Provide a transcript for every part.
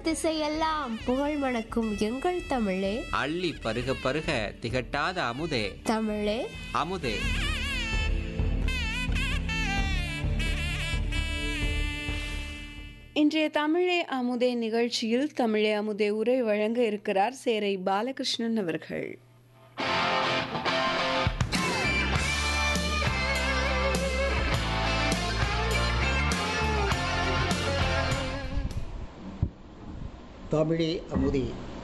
திசையெல்லாம் புகழ் மணக்கும் எங்கள் தமிழே அள்ளி பருக பருக திகட்டாத அமுதே தமிழே அமுதே இன்றைய தமிழே அமுதே நிகழ்ச்சியில் தமிழே அமுதே உரை வழங்க இருக்கிறார் சேரை பாலகிருஷ்ணன் அவர்கள் தமிழே அமுதே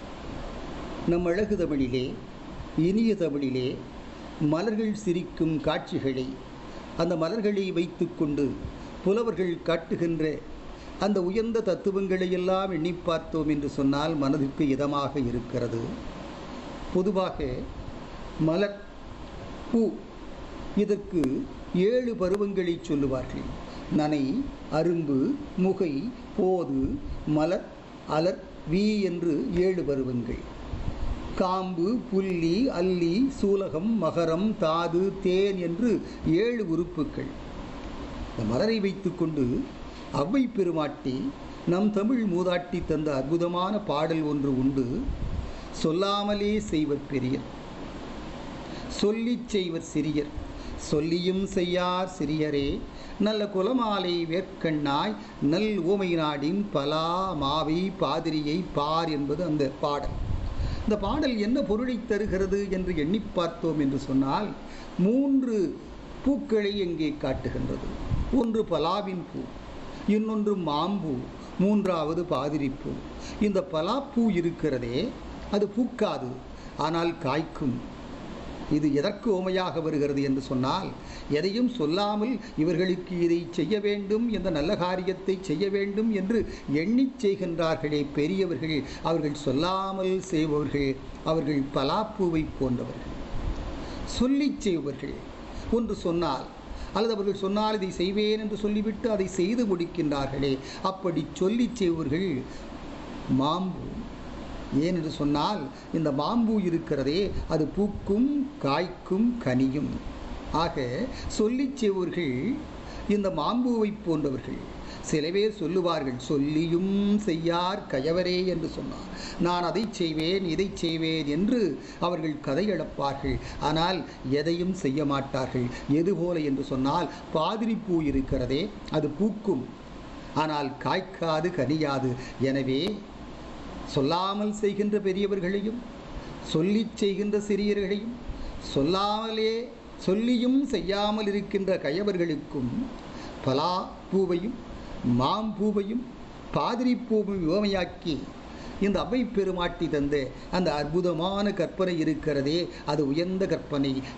நம் அழகு தமிழிலே இனிய தமிழிலே மலர்கள் சிரிக்கும் காட்சிகளை அந்த மலர்களை வைத்துக்கொண்டு புலவர்கள் காட்டுகின்ற அந்த உயர்ந்த தத்துவங்களை எல்லாம் எண்ணி பார்த்தோம் என்று சொன்னால் மனதிற்கு இதமாக இருக்கிறது பொதுவாக மலர் பூ இதற்கு ஏழு பருவங்களை சொல்லுவார்கள் நனை அரும்பு முகை போது மலர் அலர் வி என்று ஏழு பருவங்கள் காம்பு புள்ளி அல்லி சூலகம் மகரம் தாது தேன் என்று ஏழு உறுப்புக்கள் இந்த மலரை வைத்துக்கொண்டு அவ்வை பெருமாட்டி நம் தமிழ் மூதாட்டி தந்த அற்புதமான பாடல் ஒன்று உண்டு சொல்லாமலே செய்வர் பெரியர் சொல்லிச் செய்வர் சிறியர் சொல்லியும் செய்யார் சிறியரே நல்ல குலமாலை வேர்க்கண்ணாய் நல் ஊமை நாடின் பலா மாவி பாதிரியை பார் என்பது அந்த பாடல் இந்த பாடல் என்ன பொருளை தருகிறது என்று எண்ணி பார்த்தோம் என்று சொன்னால் மூன்று பூக்களை எங்கே காட்டுகின்றது ஒன்று பலாவின் பூ இன்னொன்று மாம்பூ மூன்றாவது பாதிரிப்பூ இந்த பலாப்பூ இருக்கிறதே அது பூக்காது ஆனால் காய்க்கும் இது எதற்கு ஓமையாக வருகிறது என்று சொன்னால் எதையும் சொல்லாமல் இவர்களுக்கு இதை செய்ய வேண்டும் இந்த நல்ல காரியத்தை செய்ய வேண்டும் என்று எண்ணிச் செய்கின்றார்களே பெரியவர்கள் அவர்கள் சொல்லாமல் செய்பவர்கள் அவர்கள் பலாப்பூவை போன்றவர்கள் சொல்லிச் செய்பவர்கள் ஒன்று சொன்னால் அல்லது அவர்கள் சொன்னால் இதை செய்வேன் என்று சொல்லிவிட்டு அதை செய்து முடிக்கின்றார்களே அப்படி சொல்லிச் செய்பவர்கள் மாம்பூ ஏன் என்று சொன்னால் இந்த மாம்பூ இருக்கிறதே அது பூக்கும் காய்க்கும் கனியும் ஆக சொல்லிச் செய்வர்கள் இந்த மாம்பூவை போன்றவர்கள் சில பேர் சொல்லுவார்கள் சொல்லியும் செய்யார் கயவரே என்று சொன்னார் நான் அதை செய்வேன் இதை செய்வேன் என்று அவர்கள் கதை இழப்பார்கள் ஆனால் எதையும் செய்ய மாட்டார்கள் எதுபோல என்று சொன்னால் பாதிரிப்பூ இருக்கிறதே அது பூக்கும் ஆனால் காய்க்காது கனியாது எனவே சொல்லாமல் செய்கின்ற பெரியவர்களையும் சொல்லிச் செய்கின்ற சிறியர்களையும் சொல்லாமலே சொல்லியும் செய்யாமல் இருக்கின்ற கயவர்களுக்கும் பலா பூவையும் மாம்பூவையும் பாதிரி பூவையும் உவமையாக்கி இந்த அவை பெருமாட்டி தந்த அந்த அற்புதமான கற்பனை இருக்கிறதே அது உயர்ந்த கற்பனை